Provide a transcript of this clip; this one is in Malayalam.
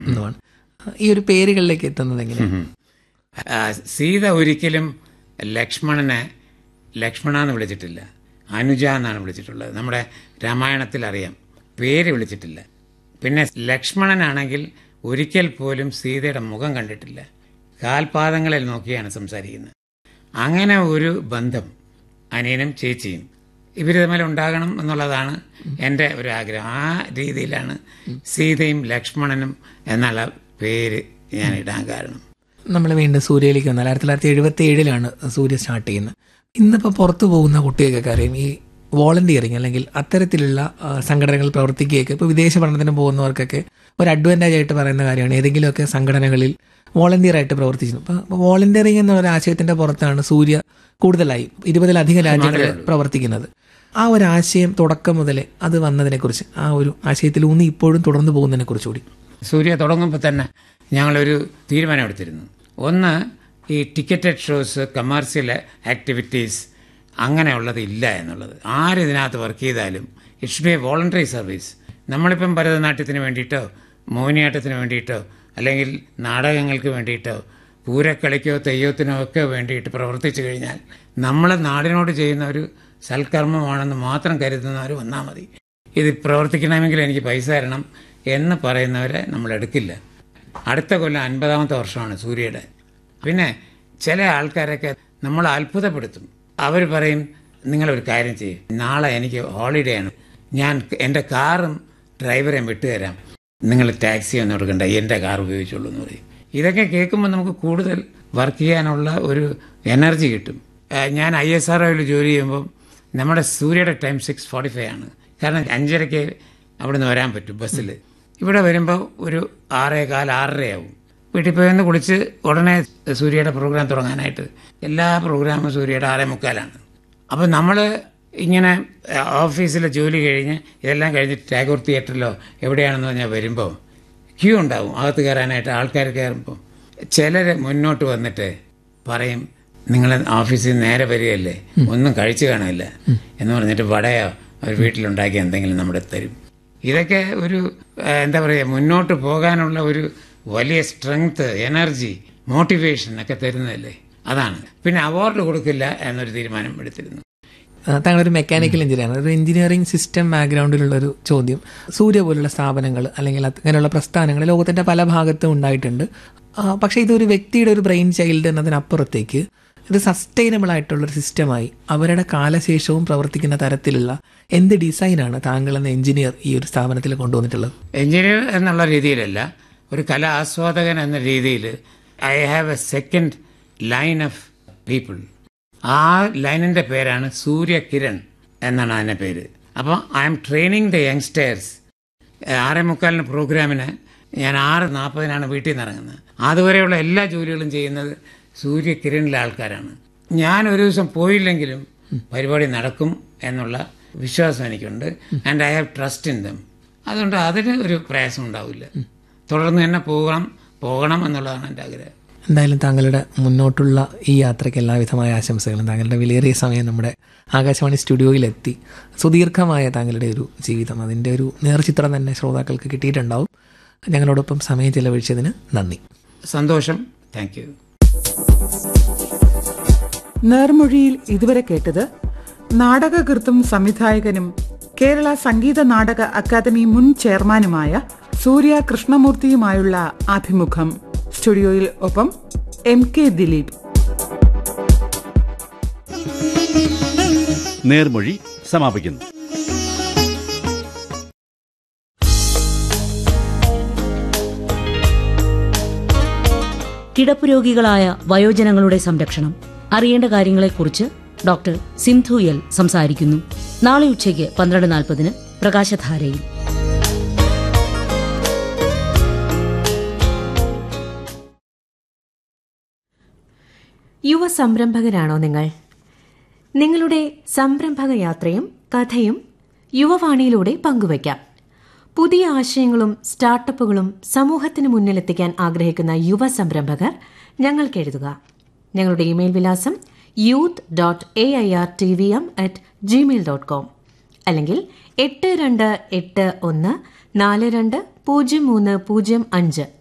എന്നുമാണ് ഈ ഒരു പേരുകളിലേക്ക് എത്തുന്നത് എങ്ങനെ ആ, സീത ഒരിക്കലും ലക്ഷ്മണനെ ലക്ഷ്മണ എന്ന് വിളിച്ചിട്ടില്ല അനുജ എന്നാണ് വിളിച്ചിട്ടുള്ളത് നമ്മുടെ രാമായണത്തിൽ അറിയാം പേര് വിളിച്ചിട്ടില്ല പിന്നെ ലക്ഷ്മണനാണെങ്കിൽ ഒരിക്കൽ പോലും സീതയുടെ മുഖം കണ്ടിട്ടില്ല കാൽപാദങ്ങളിൽ നോക്കിയാണ് സംസാരിക്കുന്നത് അങ്ങനെ ഒരു ബന്ധം അനിയനും ചേച്ചിയും ഇവർ തമ്മിൽ ഉണ്ടാകണം എന്നുള്ളതാണ് എൻ്റെ ഒരു ആഗ്രഹം ആ രീതിയിലാണ് സീതയും ലക്ഷ്മണനും എന്നുള്ള പേര് ഞാൻ ഇടാൻ കാരണം നമ്മൾ വീണ്ടും സൂര്യയിലേക്ക് വന്നാൽ ആയിരത്തി തൊള്ളായിരത്തി എഴുപത്തി ഏഴിലാണ് സൂര്യ സ്റ്റാർട്ട് ചെയ്യുന്നത് ഇന്നിപ്പോൾ പുറത്തു പോകുന്ന കുട്ടികൾക്കൊക്കെ അറിയാം ഈ വോളണ്ടിയറിങ് അല്ലെങ്കിൽ അത്തരത്തിലുള്ള ആ, സംഘടനകളിൽ പ്രവർത്തിക്കുകയൊക്കെ ഇപ്പോൾ വിദേശ പഠനത്തിന് പോകുന്നവർക്കൊക്കെ ഒരു അഡ്വാൻറ്റേജ് ആയിട്ട് പറയുന്ന കാര്യമാണ് ഏതെങ്കിലുമൊക്കെ സംഘടനകളിൽ വോളണ്ടിയർ ആയിട്ട് പ്രവർത്തിച്ചിരുന്നു അപ്പോൾ വോളണ്ടിയറിങ് എന്ന ഒരു ആശയത്തിന്റെ പുറത്താണ് സൂര്യ കൂടുതലായി ഇരുപതിലധികം രാജ്യങ്ങളിൽ പ്രവർത്തിക്കുന്നത് ആ ഒരു ആശയം തുടക്കം മുതലേ അത് വന്നതിനെക്കുറിച്ച് ആ ഒരു ആശയത്തിൽ ഊന്നി ഇപ്പോഴും തുടർന്നു പോകുന്നതിനെ കുറിച്ച് കൂടി സൂര്യ തുടങ്ങുമ്പോൾ തന്നെ ഞങ്ങളൊരു തീരുമാനമെടുത്തിരുന്നു ഒന്ന് ഈ ടിക്കറ്റഡ് ഷോസ് കമേഴ്സ്യൽ ആക്ടിവിറ്റീസ് അങ്ങനെയുള്ളത് ഇല്ല എന്നുള്ളത് ആര് ഇതിനകത്ത് വർക്ക് ചെയ്താലും it's be a voluntary service നമ്മളിപ്പം ഭരതനാട്യത്തിന് വേണ്ടിയിട്ടോ മോഹിനിയാട്ടത്തിന് വേണ്ടിയിട്ടോ അല്ലെങ്കിൽ നാടകങ്ങൾക്ക് വേണ്ടിയിട്ടോ പൂരക്കളിക്കോ തെയ്യത്തിനോ ഒക്കെ വേണ്ടിയിട്ട് പ്രവർത്തിച്ചു കഴിഞ്ഞാൽ നമ്മൾ നാടിനോട് ചെയ്യുന്ന ഒരു സൽക്കർമ്മമാണെന്ന് മാത്രം കരുതുന്നവർ വന്നാൽ മതി ഇത് പ്രവർത്തിക്കണമെങ്കിൽ എനിക്ക് പൈസ തരണം എന്ന് പറയുന്നവരെ നമ്മൾ എടുക്കില്ല അടുത്ത കൊല്ലം അൻപതാമത്തെ വർഷമാണ് സൂര്യയുടെ പിന്നെ ചില ആൾക്കാരൊക്കെ നമ്മൾ അത്ഭുതപ്പെടുത്തും അവർ പറയും നിങ്ങളൊരു കാര്യം ചെയ്യും നാളെ എനിക്ക് ഹോളിഡേ ആണ് ഞാൻ എൻ്റെ കാറും ഡ്രൈവറെയും വിട്ടുതരാം നിങ്ങൾ ടാക്സി ഒന്നും എടുക്കണ്ട എൻ്റെ കാർ ഉപയോഗിച്ചോളൂ എന്ന് പറയും ഇതൊക്കെ കേൾക്കുമ്പോൾ നമുക്ക് കൂടുതൽ വർക്ക് ചെയ്യാനുള്ള ഒരു എനർജി കിട്ടും ഏഹ് ഞാൻ ഐ എസ് ആർ ജോലി ചെയ്യുമ്പോൾ നമ്മുടെ സൂര്യയുടെ ടൈം സിക്സ് ഫോർട്ടി ഫൈവ് ആണ് കാരണം അഞ്ചരയ്ക്ക് അവിടെ നിന്ന് വരാൻ പറ്റും ബസ്സിൽ ഇവിടെ വരുമ്പോൾ ഒരു ആറേ കാൽ ആറരയാവും വീട്ടിൽ പോയി ഒന്ന് കുളിച്ച് ഉടനെ സൂര്യയുടെ പ്രോഗ്രാം തുടങ്ങാനായിട്ട് എല്ലാ പ്രോഗ്രാമും സൂര്യയുടെ ആറേ മുക്കാലാണ് അപ്പം നമ്മൾ ഇങ്ങനെ ഓഫീസിലെ ജോലി കഴിഞ്ഞ് ഇതെല്ലാം കഴിഞ്ഞ് ടാഗോർ തിയേറ്ററിലോ എവിടെയാണെന്ന് പറഞ്ഞാൽ വരുമ്പോൾ ക്യൂ ഉണ്ടാവും അകത്ത് കയറാനായിട്ട് ആൾക്കാർ കയറുമ്പോൾ ചിലർ മുന്നോട്ട് വന്നിട്ട് പറയും നിങ്ങൾ ഓഫീസിൽ നിന്ന് നേരെ വരികയല്ലേ ഒന്നും കഴിച്ചു കാണില്ല എന്ന് പറഞ്ഞിട്ട് വടയോ അവർ വീട്ടിലുണ്ടാക്കി എന്തെങ്കിലും നമ്മുടെ തരും ഇതൊക്കെ ഒരു ആ, എന്താ പറയുക മുന്നോട്ട് പോകാനുള്ള ഒരു വലിയ സ്ട്രെങ്ത് എനർജി മോട്ടിവേഷൻ ഒക്കെ തരുന്നതല്ലേ അതാണ് പിന്നെ അവാർഡ് കൊടുക്കില്ല എന്നൊരു തീരുമാനം എടുത്തിരുന്നു ആ, താങ്കളൊരു മെക്കാനിക്കൽ എഞ്ചിനീയറാണ് ഒരു എഞ്ചിനീയറിംഗ് സിസ്റ്റം ബാക്ക്ഗ്രൗണ്ടിലുള്ള ഒരു ചോദ്യം സൂര്യ പോലുള്ള സ്ഥാപനങ്ങൾ അല്ലെങ്കിൽ അങ്ങനെയുള്ള പ്രസ്ഥാനങ്ങൾ ലോകത്തിന്റെ പല ഭാഗത്തും ഉണ്ടായിട്ടുണ്ട് ആ, പക്ഷേ ഇതൊരു വ്യക്തിയുടെ ഒരു ബ്രെയിൻ ചൈൽഡ് എന്നതിനപ്പുറത്തേക്ക് ഇത് സസ്റ്റൈനബിൾ ആയിട്ടുള്ള ഒരു സിസ്റ്റമായി അവരുടെ കാലശേഷവും പ്രവർത്തിക്കുന്ന തരത്തിലുള്ള എന്ത് ഡിസൈനാണ് താങ്കൾ എന്ന എഞ്ചിനീയർ ഈ ഒരു സ്ഥാപനത്തിൽ കൊണ്ടുവന്നിട്ടുള്ളത് എഞ്ചിനീയർ എന്നുള്ള രീതിയിലല്ല ഒരു കലാ ആസ്വാദകൻ എന്ന രീതിയിൽ I have a second line of people ആ ലൈനിൻ്റെ പേരാണ് സൂര്യകിരൺ എന്നാണ് അതിൻ്റെ പേര് അപ്പോൾ I am training the youngsters ആറേ മുക്കാലിന് പ്രോഗ്രാമിന് ഞാൻ ആറ് നാൽപ്പതിനാണ് വീട്ടിൽ നിന്ന് ഇറങ്ങുന്നത് അതുവരെയുള്ള എല്ലാ ജോലികളും ചെയ്യുന്നത് സൂര്യകിരണിലെ ആൾക്കാരാണ് ഞാൻ ഒരു ദിവസം പോയില്ലെങ്കിലും പരിപാടി നടക്കും എന്നുള്ള വിശ്വാസം എനിക്കുണ്ട് and I have trust in them അതുകൊണ്ട് അതിന് ഒരു പ്രയാസം ഉണ്ടാവില്ല തുടർന്ന് തന്നെ പോകണം പോകണം എന്നുള്ളതാണ് എൻ്റെ ആഗ്രഹം എന്തായാലും താങ്കളുടെ മുന്നോട്ടുള്ള ഈ യാത്രയ്ക്ക് എല്ലാവിധമായ ആശംസകളും താങ്കളുടെ വിലയേറിയ സമയം നമ്മുടെ ആകാശവാണി സ്റ്റുഡിയോയിലെത്തി സുദീർഘമായ താങ്കളുടെ ഒരു ജീവിതം അതിൻ്റെ ഒരു നേർചിത്രം തന്നെ ശ്രോതാക്കൾക്ക് കിട്ടിയിട്ടുണ്ടാവും ഞങ്ങളോടൊപ്പം സമയം ചെലവഴിച്ചതിന് നന്ദി സന്തോഷം താങ്ക് യു നേർമൊഴിയിൽ ഇതുവരെ കേട്ടത് നാടകകൃത്തും സംവിധായകനും കേരള സംഗീത നാടക അക്കാദമി മുൻ ചെയർമാനുമായ സൂര്യ കൃഷ്ണമൂർത്തിയുമായുള്ള അഭിമുഖം സ്റ്റുഡിയോയിൽ ഒപ്പം എം കെ ദിലീപ് നേർമൊഴി സമാപിക്കുന്നു കിടപ്പ് രോഗികളായ വയോജനങ്ങളുടെ സംരക്ഷണം അറിയേണ്ട കാര്യങ്ങളെക്കുറിച്ച് ഡോക്ടർ സിന്ധു എൽ സംസാരിക്കുന്നു നാളെ ഉച്ചയ്ക്ക് പന്ത്രണ്ട് നാൽപ്പതിന് പ്രകാശധാരയിൽ യുവ സംരംഭകരാണോ നിങ്ങൾ നിങ്ങളുടെ സംരംഭക യാത്രയും കഥയും യുവവാണിയിലൂടെ പങ്കുവയ്ക്കാം പുതിയ ആശയങ്ങളും സ്റ്റാർട്ടപ്പുകളും സമൂഹത്തിന് മുന്നിലെത്തിക്കാൻ ആഗ്രഹിക്കുന്ന യുവ സംരംഭകർ ഞങ്ങൾക്ക് എഴുതുക ഞങ്ങളുടെ ഇമെയിൽ വിലാസം youth dot A I R T V M at Gmail dot com അല്ലെങ്കിൽ എട്ട് രണ്ട് എട്ട് ഒന്ന് നാല് രണ്ട് പൂജ്യം മൂന്ന് പൂജ്യം അഞ്ച്